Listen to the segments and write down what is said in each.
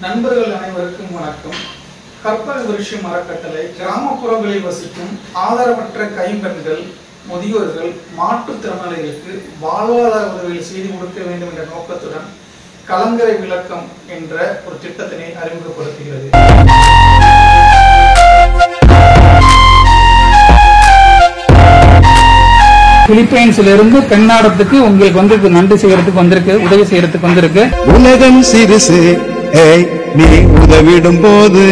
நண்பர்கள் அனைவருக்கும் வணக்கம் கற்பக விருஷம் அறக்கட்டளை கிராமப்புறங்களில் வசிக்கும் ஆதரவற்ற கைம்பெண்கள் முதியோர்கள் மாற்றுத்திறனாளிகளுக்கு வாழ்வாதார உதவிகள் செய்து கொடுக்க வேண்டும் என்ற நோக்கத்துடன் கலங்கரை விளக்கம் என்ற ஒரு திட்டத்தினை அறிமுகப்படுத்துகிறது பிலிப்பைன்ஸ்ல இருந்து தென்னாடத்துக்கு உங்களுக்கு வந்து நன்றி செய்யறதுக்கு வந்திருக்கு உதவி செய்யறதுக்கு வந்திருக்கு உலகம் சிறுசு ஏய் நீ உதவிடும் போது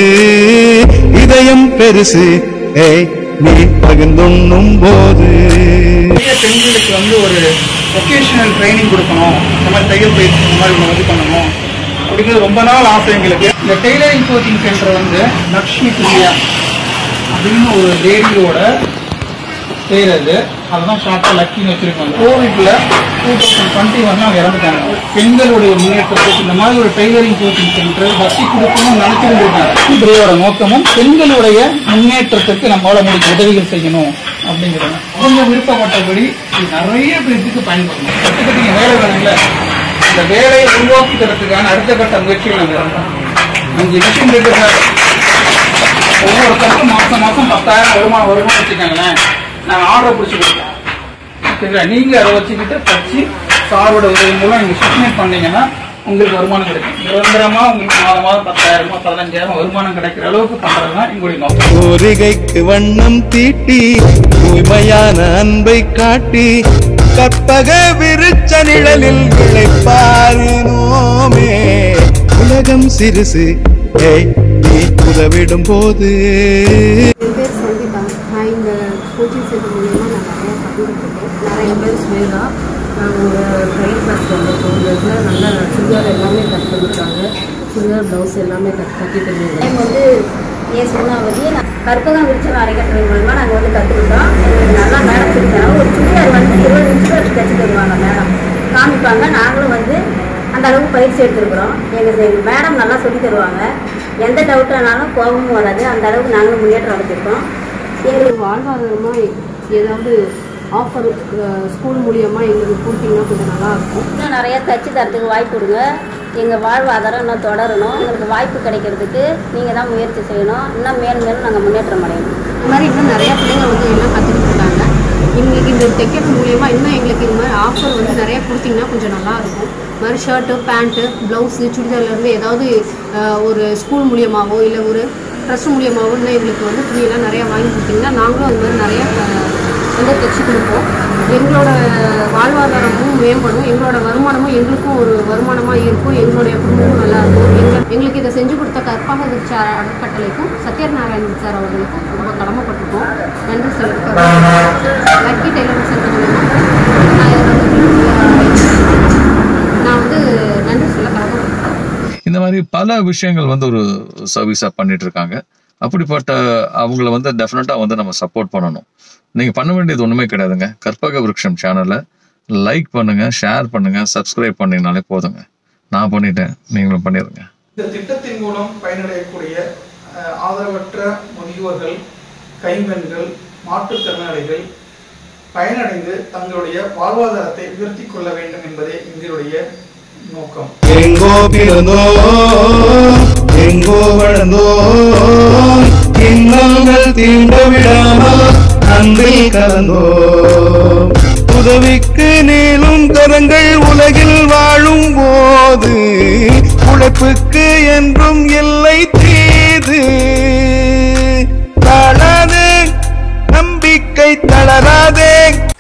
இதயம் பெருசு ஏய் நீ பகிர்ந்துண்ணும் போது நிறைய பெண்களுக்கு வந்து ஒரு ஒகேஷனல் ட்ரைனிங் கொடுக்கணும் இந்த மாதிரி தையல் பயிற்சி இந்த மாதிரி ஒன்று வந்து பண்ணணும் அப்படிங்கிறது ரொம்ப நாள் ஆசை எங்களுக்கு இந்த டெய்லரிங் கோச்சிங் சென்டர் வந்து லக்ஷ்மி பிரியா அப்படின்னு ஒரு லேடியோட பேர் அது அதுதான் ஷார்ட்டாக லக்கின்னு வச்சிருக்காங்க கோவிட்ல டூ தௌசண்ட் டுவெண்ட்டி ஒன்ல அவங்க இறந்துட்டாங்க பெண்களுடைய முன்னேற்றத்துக்கு இந்த மாதிரி ஒரு டெய்லரிங் கோச்சிங் சென்டர் வசி கொடுக்கணும்னு நினைச்சிருந்திருக்காங்க இதோட நோக்கமும் பெண்களுடைய முன்னேற்றத்துக்கு நம்மளால முடிஞ்ச உதவிகள் செய்யணும் அப்படிங்கிறது அவங்க விருப்பப்பட்டபடி இது நிறைய பேருக்கு பயன்படணும் கட்டுக்கட்டு நீங்க வேலை வேணும்ல இந்த வேலையை உருவாக்கி தரத்துக்கான அடுத்த கட்ட முயற்சிகள் நாங்கள் இறந்தோம் அஞ்சு மிஷின் இருக்கிறாங்க ஒவ்வொருத்தருக்கும் மாசம் மாசம் பத்தாயிரம் வருமானம் வருமானம் வச்சுக்கோங்களேன் நாங்கள் ஆர்டர் பிடிச்சி கொடுப்போம் சரிங்களா நீங்க அதை வச்சுக்கிட்டு தச்சு சாரோட உதவி மூலம் நீங்க சுப்மிட் பண்ணீங்கன்னா உங்களுக்கு வருமானம் கிடைக்கும் நிரந்தரமா உங்களுக்கு மாதம் மாதம் பத்தாயிரமோ பதினஞ்சாயிரம் வருமானம் கிடைக்கிற அளவுக்கு பண்றதுதான் எங்களுடைய நோக்கம் கோரிகைக்கு வண்ணம் தீட்டி தூய்மையான அன்பை காட்டி கற்பக விருச்ச நிழலில் விளைப்பாரினோமே உலகம் சிறுசு ஏய் நீ உதவிடும் போது என் பேர் சங்கீதா நான் இந்த கோச்சிங் சென்டர் மூலயமா நான் நிறையா கற்றுக்கிட்டுருக்கேன் நிறைய பேர் ஸ்வேதா நாங்கள் ஒரு ட்ரைன் கிளாஸ் வந்திருக்கோம் இந்த இதில் நல்லா சுடிதார் எல்லாமே கற்று கொடுக்குறாங்க சுடிதார் ப்ளவுஸ் எல்லாமே கற்று கட்டிட்டு டைம் வந்து ஏன் சொன்னாவதி நான் கற்பகம் விரிச்சல் அரைக்கட்டளை மூலமா நாங்கள் வந்து கற்றுக்கிட்டோம் எங்களுக்கு நல்லா மேடம் சொல்லி தரோம் ஒரு சுடிதார் வந்து இருபது நிமிஷம் வச்சு தைச்சு தருவாங்க மேடம் காமிப்பாங்க நாங்களும் வந்து அந்த அளவுக்கு பயிற்சி எடுத்துருக்குறோம் எங்கள் எங்கள் மேடம் நல்லா சொல்லி தருவாங்க எந்த டவுட்டானாலும் கோபமும் வராது அந்த அளவுக்கு நாங்களும் முன்னேற்றம் அடைஞ்சிருக்கோம் எங்களுக்கு வாழ்வாதாரமாக ஏதாவது ஆஃபர் ஸ்கூல் மூலியமாக எங்களுக்கு கொடுத்தீங்கன்னா கொஞ்சம் நல்லாயிருக்கும் இன்னும் நிறைய தச்சு தரத்துக்கு வாய்ப்பு கொடுங்க எங்கள் வாழ்வாதாரம் இன்னும் தொடரணும் எங்களுக்கு வாய்ப்பு கிடைக்கிறதுக்கு நீங்கள் தான் முயற்சி செய்யணும் இன்னும் மேலும் மேலும் நாங்கள் முன்னேற்றம் அடையணும் இந்த மாதிரி இன்னும் நிறைய பிள்ளைங்க வந்து எல்லாம் கற்றுக்கிட்டு இருக்காங்க எங்களுக்கு இந்த தைக்கிறது மூலியமாக இன்னும் எங்களுக்கு இந்த மாதிரி ஆஃபர் வந்து நிறைய கொடுத்தீங்கன்னா கொஞ்சம் நல்லா இருக்கும் இந்த மாதிரி ஷர்ட்டு பேண்ட்டு ப்ளவுஸு சுடிதார்லேருந்து ஏதாவது அஹ், ஒரு ஸ்கூல் மூலியமாகவோ இல்லை ஒரு ட்ரெஸ் மூலியமாகவோ இன்னும் எங்களுக்கு வந்து துணியெல்லாம் நிறையா வாங்கி கொடுத்தீங்கன்னா நாங்களும் அது மாதிரி நிறைய அஹ், வந்து தைச்சி கொடுப்போம் எங்களோட வாழ்வாதாரமும் மேம்படும் எங்களோட வருமானமும் எங்களுக்கும் ஒரு வருமானமாக இருக்கும் எங்களுடைய குடும்பமும் நல்லா இருக்கும் எங்க எங்களுக்கு இதை செஞ்சு கொடுத்த கற்பக விருட்ச அறக்கட்டளைக்கும் சத்யநாராயணன் சார் அவர்களுக்கும் ரொம்ப கடமைப்பட்டிருக்கோம் நன்றி சொல்லியிருக்கோம் லக்கி டெய்லரிங் சென்டர் மூலமா நான் இதை வந்து நான் வந்து நன்றி சொல்ல கடமைப்பட்டிருக்கேன் இந்த மாதிரி பல விஷயங்கள் வந்து ஒரு சர்வீஸா பண்ணிட்டு இருக்காங்க அப்படிப்பட்ட அவங்கள வந்து டெஃபினட்டா வந்து நம்ம சப்போர்ட் பண்ணணும் நீங்க பண்ண வேண்டியது ஒண்ணுமே கிடையாதுங்க கற்பக விருட்சம் சேனலை லைக் பண்ணுங்க ஷேர் பண்ணுங்க சப்ஸ்கிரைப் பண்ணீங்கனாலே போதுங்க நான் பண்ணிட்டேன் நீங்களும் பண்ணிடுங்க இந்த திட்டத்தின் மூலம் பயனடையக்கூடிய அஹ், ஆதரவற்ற முதியோர்கள் கைம்பெண்கள் மாற்றுத்திறனாளிகள் பயனடைந்து தங்களுடைய வாழ்வாதாரத்தை உயர்த்தி கொள்ள வேண்டும் என்பதே எங்களுடைய நோக்கம் எங்கோ பிறந்தோ எங்கோ வளர்ந்தோ இன்னல்கள் தீண்ட விடாமல் அன்பில் கலந்தோ உதவிக்கு நீளும் கரங்கள் உலகில் வாழும் போது உழைப்புக்கு என்றும் எல்லை தீது தாழாதே நம்பிக்கை தளராதே